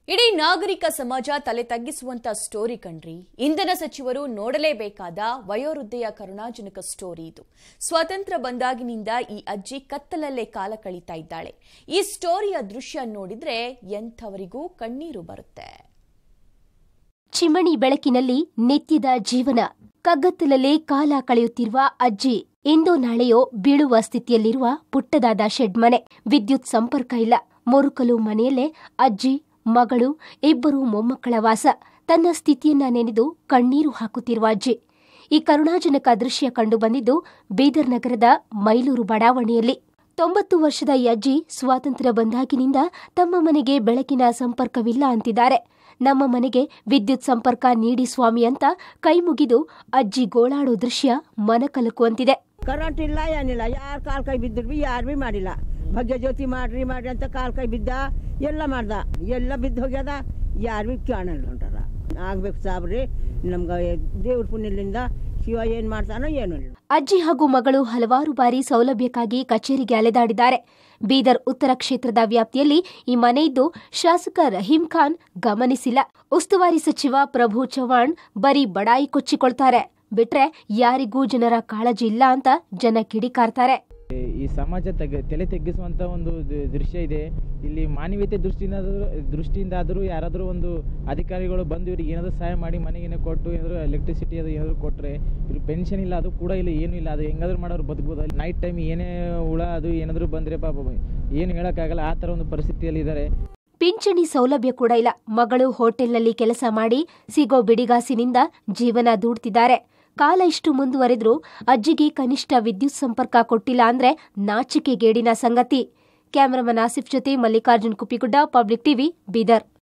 ಇಡೀ ನಾಗರಿಕ ಸಮಾಜ ತಲೆ ತಗ್ಗಿಸುವಂತ ಸ್ಟೋರಿ ಕಣ್ರಿ ಇಂಧನ ಸಚಿವರು ನೋಡಲೇಬೇಕಾದ ವಯೋವೃದ್ಧೆಯ ಕರುಣಾಜನಕ ಸ್ಟೋರಿ ಇದು ಸ್ವಾತಂತ್ರ್ಯ ಬಂದಾಗಿನಿಂದ ಈ ಅಜ್ಜಿ ಕತ್ತಲಲ್ಲೇ ಕಾಲ ಕಳೀತಾ ಇದ್ದಾಳೆ ಈ ಸ್ಟೋರಿಯ ದೃಶ್ಯ ನೋಡಿದ್ರೆ ಎಂಥವರಿಗೂ ಕಣ್ಣೀರು ಬರುತ್ತೆ ಚಿಮಣಿ ಬೆಳಕಿನಲ್ಲಿ ನಿತ್ಯದ ಜೀವನ ಕಗ್ಗತ್ತಲಲ್ಲೇ ಕಾಲ ಕಳೆಯುತ್ತಿರುವ ಅಜ್ಜಿ ಇಂದು ನಾಳೆಯೋ ಬೀಳುವ ಸ್ಥಿತಿಯಲ್ಲಿರುವ ಪುಟ್ಟದಾದ ಶೆಡ್ ಮನೆ ವಿದ್ಯುತ್ ಸಂಪರ್ಕ ಇಲ್ಲ ಮುರುಕಲು ಮನೆಯಲ್ಲೇ ಅಜ್ಜಿ ಮಗಳು ಇಬ್ಬರು ಮೊಮ್ಮಕ್ಕಳ ವಾಸ ತನ್ನ ಸ್ಥಿತಿಯನ್ನ ನೆನೆದು ಕಣ್ಣೀರು ಹಾಕುತ್ತಿರುವ ಅಜ್ಜಿ ಈ ಕರುಣಾಜನಕ ದೃಶ್ಯ ಕಂಡುಬಂದಿದ್ದು ಬೀದರ್ ನಗರದ ಮೈಲೂರು ಬಡಾವಣೆಯಲ್ಲಿ ತೊಂಬತ್ತು ವರ್ಷದ ಈ ಅಜ್ಜಿ ಸ್ವಾತಂತ್ರ್ಯ ಬಂದಾಗಿನಿಂದ ತಮ್ಮ ಮನೆಗೆ ಬೆಳಕಿನ ಸಂಪರ್ಕವಿಲ್ಲ ಅಂತಿದ್ದಾರೆ ನಮ್ಮ ಮನೆಗೆ ವಿದ್ಯುತ್ ಸಂಪರ್ಕ ನೀಡಿ ಸ್ವಾಮಿ ಅಂತ ಕೈ ಮುಗಿದು ಅಜ್ಜಿ ಗೋಳಾಡೋ ದೃಶ್ಯ ಮನಕಲಕುವಂತಿದೆ ಕರೆಂಟ್ ಇಲ್ಲ ಏನಿಲ್ಲ ಯಾರು ಕಾಲ್ ಕೈ ಬಿದ್ದರು ಬಿ ಯಾರು ಬಿ ಮಾಡಿಲ್ಲ ಭಾಗ್ಯ ಜ್ಯೋತಿ ಮಾಡ್ರಿ ಮಾಡ್ರಿ ಅಂತ ಕಾಲ್ ಕೈ ಬಿದ್ದ ಎಲ್ಲ ಮಾಡ್ದ ಎಲ್ಲ ಬಿದ್ದು ಹೋಗ್ಯದ ಯಾರು ಬಿ ಕಾಣಲ್ಲ ಹೊಂಟಾರ ಆಗ್ಬೇಕು ಸಾಬ್ರಿ ನಮ್ಗೆ ದೇವ್ರ ಪುಣ್ಯದಿಂದ ಶಿವ ಏನು ಮಾಡ್ತಾನೋ ಏನೂ ಇಲ್ಲ ಅಜ್ಜಿ ಹಾಗೂ ಮಗಳು ಹಲವಾರು ಬಾರಿ ಸೌಲಭ್ಯಕ್ಕಾಗಿ ಕಚೇರಿಗೆ ಅಲೆದಾಡಿದ್ದಾರೆ ಬೀದರ್ ಉತ್ತರ ಕ್ಷೇತ್ರದ ವ್ಯಾಪ್ತಿಯಲ್ಲಿ ಈ ಮನೆ ಇದ್ದು ಶಾಸಕ ರಹೀಂ ಖಾನ್ ಗಮನಿಸಿಲ್ಲ ಉಸ್ತುವಾರಿ ಸಚಿವ ಪ್ರಭು ಚವ್ಹಾಣ್ ಬರೀ ಬಡಾಯಿ ಕೊಚ್ಚಿಕೊಳ್ತಾರೆ ಬಿಟ್ರೆ ಯಾರಿಗೂ ಜನರ ಕಾಳಜಿ ಇಲ್ಲ ಅಂತ ಜನ ಕಿಡಿಕಾರ್ತಾರೆ ಈ ಸಮಾಜ ತೆಗೆ ತಲೆ ತೆಗ್ಗಿಸುವಂಥ ಒಂದು ದ- ದೃಶ್ಯ ಇದೆ ಇಲ್ಲಿ ಮಾನವೀಯತೆ ದೃಷ್ಟಿಯಿಂದ ದೃಷ್ಟಿಯಿಂದ ಆದರೂ ಯಾರಾದರೂ ಒಂದು ಅಧಿಕಾರಿಗಳು ಬಂದು ಇವ್ರಿಗೆ ಏನಾದರೂ ಸಹಾಯ ಮಾಡಿ ಮನೆಗೇನೆ ಕೊಟ್ಟು ಏನಾದರೂ ಎಲೆಕ್ಟ್ರಿಸಿಟಿ ಅದು ಏನಾದರೂ ಕೊಟ್ಟರೆ ಇವ್ರು ಪೆನ್ಷನ್ ಇಲ್ಲ ಅದು ಕೂಡ ಇಲ್ಲ ಏನೂ ಇಲ್ಲ ಅದು ಹೆಂಗಾದ್ರೂ ಮಾಡೋರು ಬದುಕ್ಬೋದು ಅಲ್ಲಿ ನೈಟ್ ಟೈಮ್ ಏನೇ ಹುಳ ಅದು ಏನಾದರೂ ಬಂದರೆ ಪಾಪ ಏನು ಹೇಳೋಕ್ಕಾಗಲ್ಲ ಆ ಥರ ಒಂದು ಪರಿಸ್ಥಿತಿಯಲ್ಲಿ ಇದ್ದಾರೆ ಪಿಂಚಣಿ ಸೌಲಭ್ಯ ಕೂಡ ಇಲ್ಲ ಮಗಳು ಹೋಟೆಲ್ನಲ್ಲಿ ಕೆಲಸ ಮಾಡಿ ಸಿಗೋ ಬಿಡಿಗಾಸಿನಿಂದ ಜೀವನ ದೂಡ್ತಿದ್ದಾರೆ ಕಾಲ ಇಷ್ಟು ಮುಂದುವರೆದ್ರೂ ಅಜ್ಜಿಗೆ ಕನಿಷ್ಠ ವಿದ್ಯುತ್ ಸಂಪರ್ಕ ಕೊಟ್ಟಿಲ್ಲ ಅಂದ್ರೆ ನಾಚಿಕೆಗೇಡಿನ ಸಂಗತಿ ಕ್ಯಾಮರಾಮನ್ ಆಸಿಫ್ ಜೊತೆ ಮಲ್ಲಿಕಾರ್ಜುನ್ ಕುಪ್ಪಿಗುಡ್ಡ ಪಬ್ಲಿಕ್ ಟಿವಿ ಬೀದರ್